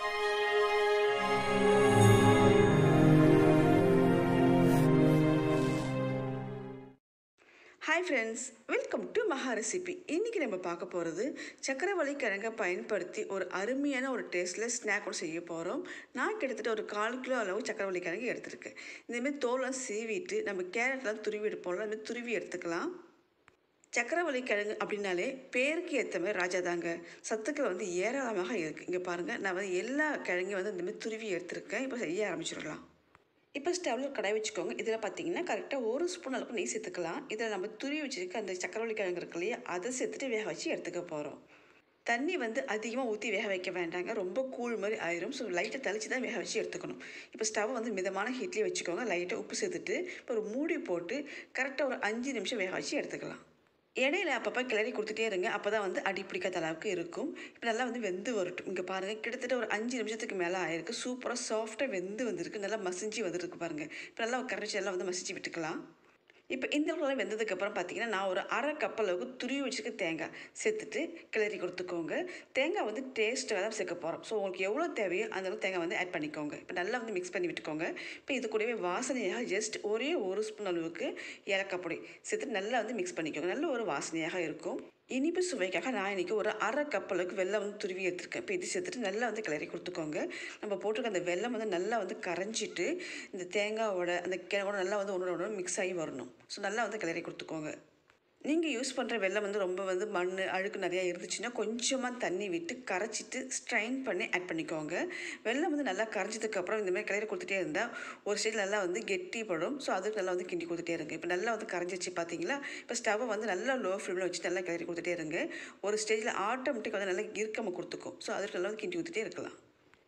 hi friends welcome to Maha recipe இன்றைக்கி நம்ம பார்க்க போகிறது சக்கரவள்ளி கிழங்கை பயன்படுத்தி ஒரு அருமையான ஒரு டேஸ்ட்டில் ஸ்நாக் ஒன்று செய்ய போகிறோம் நான் கிட்டத்தட்ட ஒரு கால் கிலோ அளவு சக்கரவள்ளி கிழங்கு எடுத்திருக்கேன் இந்தமாரி தோலாம் சீவிட்டு நம்ம கேரட்லாம் துருவி எடுப்போம்ல அந்த மாதிரி துருவி எடுத்துக்கலாம் சக்கரவள்ளி கிழங்கு அப்படின்னாலே பேருக்கு ஏற்ற மாதிரி ராஜா தாங்க சத்துக்கள் வந்து ஏராளமாக இருக்குது இங்கே பாருங்கள் நான் வந்து எல்லா கிழங்கையும் வந்து இந்தமாதிரி துருவி எடுத்திருக்கேன் இப்போ செய்ய ஆரம்பிச்சிடலாம் இப்போ ஸ்டவ்வில் ஒரு கடாய் வச்சுக்கோங்க இதில் பார்த்தீங்கன்னா கரெக்டாக ஒரு ஸ்பூன் அளவுக்கு நெய் சேர்த்துக்கலாம் இதில் நம்ம துருவி வச்சுருக்க அந்த சக்கரவள்ளி கிழங்கு இருக்கு இல்லையா அதை சேர்த்துட்டு வேக வச்சு எடுத்துக்க போகிறோம் தண்ணி வந்து அதிகமாக ஊற்றி வேக வைக்க வேண்டாங்க ரொம்ப கூழ் மாதிரி ஆயிரும் ஸோ லைட்டை தெளித்து தான் வேக வச்சு எடுத்துக்கணும் இப்போ ஸ்டவ் வந்து மிதமான ஹீட்லேயே வச்சுக்கோங்க லைட்டாக உப்பு சேர்த்துட்டு இப்போ ஒரு மூடி போட்டு கரெக்டாக ஒரு அஞ்சு நிமிஷம் வேக வச்சு எடுத்துக்கலாம் இடையில அப்பப்போ கிளறி கொடுத்துட்டே இருங்க அப்போ தான் வந்து அடி பிடிக்காத அளவுக்கு இருக்கும் இப்போ நல்லா வந்து வெந்து வரட்டும் இங்கே பாருங்கள் கிட்டத்தட்ட ஒரு அஞ்சு நிமிஷத்துக்கு மேலே ஆயிருக்கு சூப்பராக சாஃப்டாக வெந்து வந்திருக்கு நல்லா மசிஞ்சு வந்துருக்கு பாருங்கள் இப்போ நல்லா கரைச்சி எல்லாம் வந்து மசிச்சு விட்டுக்கலாம் இப்போ இந்த அளவுக்கு வெந்ததுக்கப்புறம் பார்த்தீங்கன்னா நான் ஒரு அரை கப் அளவுக்கு துருவி வச்சுருக்க தேங்காய் சேர்த்துட்டு கிளறி கொடுத்துக்கோங்க தேங்காய் வந்து டேஸ்ட்டாக தான் சேர்க்க போகிறோம் ஸோ உங்களுக்கு எவ்வளோ தேவையோ அந்த அளவுக்கு தேங்காய் வந்து ஆட் பண்ணிக்கோங்க இப்போ நல்லா வந்து மிக்ஸ் பண்ணி விட்டுக்கோங்க இப்போ இது கூடவே வாசனையாக ஜஸ்ட் ஒரே ஒரு ஸ்பூன் அளவுக்கு ஏலக்காய் பொடி சேர்த்துட்டு நல்லா வந்து மிக்ஸ் பண்ணிக்கோங்க நல்ல ஒரு வாசனையாக இருக்கும் இனிப்பு சுவைக்காக நான் இன்றைக்கி ஒரு அரை கப் அளவுக்கு வெள்ளம் வந்து துருவி எடுத்துருக்கேன் இப்போ இது சேர்த்துட்டு நல்லா வந்து கிளறி கொடுத்துக்கோங்க நம்ம போட்டிருக்க அந்த வெள்ளம் வந்து நல்லா வந்து கரைஞ்சிட்டு இந்த தேங்காவோட அந்த கிழங்கோட நல்லா வந்து ஒன்றோட ஒன்று மிக்ஸ் ஆகி வரணும் ஸோ நல்லா வந்து கிளறி கொடுத்துக்கோங்க நீங்கள் யூஸ் பண்ணுற வெள்ளம் வந்து ரொம்ப வந்து மண் அழுக்கு நிறையா இருந்துச்சுன்னா கொஞ்சமாக தண்ணி விட்டு கரைச்சிட்டு ஸ்ட்ரைன் பண்ணி ஆட் பண்ணிக்கோங்க வெள்ளம் வந்து நல்லா கரைஞ்சதுக்கப்புறம் இந்த மாதிரி கிளறி கொடுத்துட்டே இருந்தால் ஒரு ஸ்டேஜ் நல்லா வந்து கெட்டிப்படும் ஸோ அதுக்கு நல்லா வந்து கிண்டி கொடுத்துட்டே இருங்க இப்போ நல்லா வந்து கரைஞ்சிச்சு பார்த்தீங்களா இப்போ ஸ்டவ்வை வந்து நல்லா லோ ஃப்ளேமில் வச்சு நல்லா கிளறி கொடுத்துட்டே இருங்க ஒரு ஸ்டேஜில் ஆட்டோமேட்டிக் வந்து நல்லா இறுக்கமாக கொடுத்துக்கும் ஸோ அதுக்கு நல்லா வந்து கிண்டி கொடுத்துட்டே இருக்கலாம்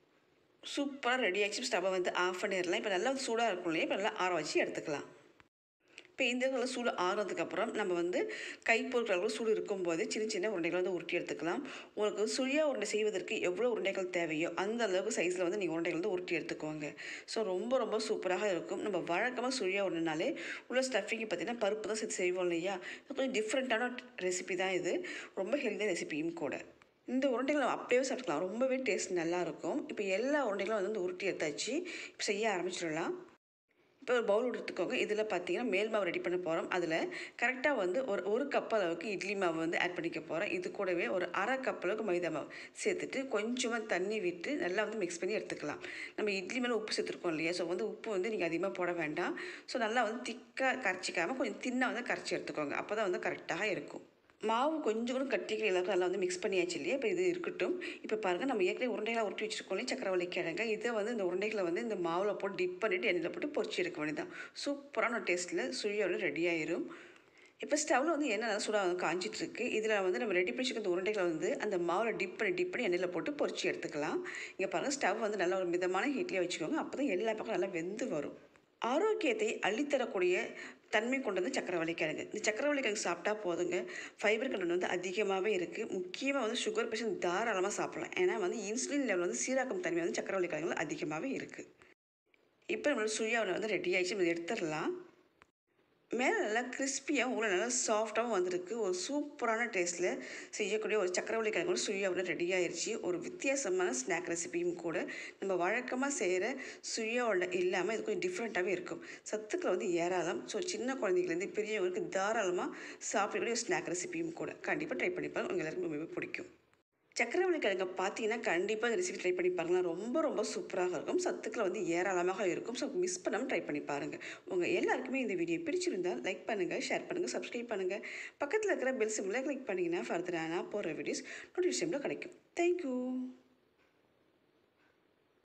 சூப்பராக ரெடி ஆகிடுச்சு ஸ்டவ்வை வந்து ஆஃப் பண்ணிடலாம் இப்போ நல்லா வந்து சூடாக இருக்கும் இல்லையா இப்போ நல்லா ஆற வச்சு எடுத்துக்கலாம் இப்போ இந்த அளவு சூடு ஆறுனதுக்கப்புறம் நம்ம வந்து கை பொருட்கள் அளவு சூடு இருக்கும்போது சின்ன சின்ன உருண்டைகளை வந்து உருட்டி எடுத்துக்கலாம் உங்களுக்கு சுழியா உருண்டை செய்வதற்கு எவ்வளோ உருண்டைகள் தேவையோ அந்த அளவுக்கு சைஸில் வந்து நீங்கள் உருண்டைகள் வந்து உருட்டி எடுத்துக்கோங்க ஸோ ரொம்ப ரொம்ப சூப்பராக இருக்கும் நம்ம வழக்கமாக சுழியா உருண்டினாலே உள்ள ஸ்டஃபிங்கு பார்த்தீங்கன்னா பருப்பு தான் சேர்த்து செய்வோம் இல்லையா கொஞ்சம் டிஃப்ரெண்ட்டான ரெசிபி தான் இது ரொம்ப ஹெல்த்தியான ரெசிபியும் கூட இந்த உருண்டைகளை நம்ம அப்படியே சாப்பிட்டுக்கலாம் ரொம்பவே டேஸ்ட் நல்லாயிருக்கும் இப்போ எல்லா உருண்டைகளும் வந்து உருட்டி எடுத்தாச்சு இப்போ செய்ய ஆரம்பிச்சிடலாம் இப்போ ஒரு பவுல் எடுத்துக்கோங்க இதில் பார்த்தீங்கன்னா மேல் மாவு ரெடி பண்ண போகிறோம் அதில் கரெக்டாக வந்து ஒரு ஒரு கப் அளவுக்கு இட்லி மாவு வந்து ஆட் பண்ணிக்க போகிறேன் இது கூடவே ஒரு அரை கப் அளவுக்கு மைதா மாவு சேர்த்துட்டு கொஞ்சமாக தண்ணி விட்டு நல்லா வந்து மிக்ஸ் பண்ணி எடுத்துக்கலாம் நம்ம இட்லி மேலே உப்பு சேர்த்துருக்கோம் இல்லையா ஸோ வந்து உப்பு வந்து நீங்கள் அதிகமாக போட வேண்டாம் ஸோ நல்லா வந்து திக்காக கரைச்சிக்காமல் கொஞ்சம் தின்னாக வந்து கரைச்சி எடுத்துக்கோங்க அப்போ தான் வந்து கரெக்டாக இருக்கும் மாவு கொஞ்சம் கூட கட்டிக்கிற எல்லாருக்கும் நல்லா வந்து மிக்ஸ் பண்ணியாச்சு இல்லையா இப்போ இது இருக்கட்டும் இப்போ பாருங்கள் நம்ம ஏற்கனவே உருண்டைகளை உருட்டி வச்சுருக்கோம் இல்லையா சக்கரவள்ளி கிழங்க இதை வந்து இந்த உருண்டைகளை வந்து இந்த மாவில் போட்டு டிப் பண்ணிவிட்டு எண்ணெயில் போட்டு பொரிச்சு எடுக்க வேண்டியதான் சூப்பரான டேஸ்ட்டில் சுழியோட ரெடி ஆயிரும் இப்போ ஸ்டவ்வில் வந்து எண்ணெய் நல்லா சூடாக வந்து காஞ்சிட்ருக்கு இதில் வந்து நம்ம ரெடி பண்ணி இந்த உருண்டைகளை வந்து அந்த மாவில் டிப் பண்ணி டிப் பண்ணி எண்ணெயில் போட்டு பொரிச்சு எடுத்துக்கலாம் இங்கே பாருங்கள் ஸ்டவ் வந்து நல்லா ஒரு மிதமான ஹீட்லேயே வச்சுக்கோங்க அப்போ தான் எல்லா பக்கம் நல்லா வெந்து வரும் ஆரோக்கியத்தை அள்ளித்தரக்கூடிய தன்மை கொண்டது சக்கரவள்ளி கிழங்கு இந்த சக்கரவள்ளி கிழங்கு சாப்பிட்டா போதுங்க ஃபைபர் கண்டென்ட் வந்து அதிகமாகவே இருக்குது முக்கியமாக வந்து சுகர் பேஷண்ட் தாராளமாக சாப்பிடலாம் ஏன்னா வந்து இன்சுலின் லெவல் வந்து சீராக்கும் தன்மை வந்து சக்கரவள்ளி கிழங்குல அதிகமாகவே இருக்குது இப்போ நம்மளோட சுயாவை வந்து ரெடி ஆகிடுச்சு நம்ம எடுத்துடலாம் மேலே நல்லா கிறிஸ்பியாகவும் உள்ள நல்லா சாஃப்டாகவும் வந்திருக்கு ஒரு சூப்பரான டேஸ்ட்டில் செய்யக்கூடிய ஒரு சக்கரவள்ளி கிழங்கு சுயாவோட ரெடி ஆயிடுச்சு ஒரு வித்தியாசமான ஸ்நாக் ரெசிபியும் கூட நம்ம வழக்கமாக செய்கிற சுயாவோட இல்லாமல் இது கொஞ்சம் டிஃப்ரெண்ட்டாகவே இருக்கும் சத்துக்கள் வந்து ஏராளம் ஸோ சின்ன குழந்தைங்கலேருந்து பெரியவங்களுக்கு தாராளமாக சாப்பிடக்கூடிய ஒரு ஸ்நாக் ரெசிபியும் கூட கண்டிப்பாக ட்ரை பண்ணி பாருங்க உங்கள் எல்லாருக்கும் ரொம்பவே பிடிக்கும் சக்கரவள்ளி கிழங்க பார்த்தீங்கன்னா கண்டிப்பாக இந்த ரெசிபி ட்ரை பண்ணி பாருங்களேன் ரொம்ப ரொம்ப சூப்பராக இருக்கும் சத்துக்கள் வந்து ஏராளமாக இருக்கும் ஸோ மிஸ் பண்ணாமல் ட்ரை பண்ணி பாருங்கள் உங்கள் எல்லாருக்குமே இந்த வீடியோ பிடிச்சிருந்தால் லைக் பண்ணுங்கள் ஷேர் பண்ணுங்கள் சப்ஸ்கிரைப் பண்ணுங்கள் பக்கத்தில் இருக்கிற பெல் சிம்மில் கிளிக் பண்ணிங்கன்னா ஃபர்தராக நான் போகிற வீடியோஸ் நோட்டிஃபிகேஷனில் கிடைக்கும் தேங்க்யூ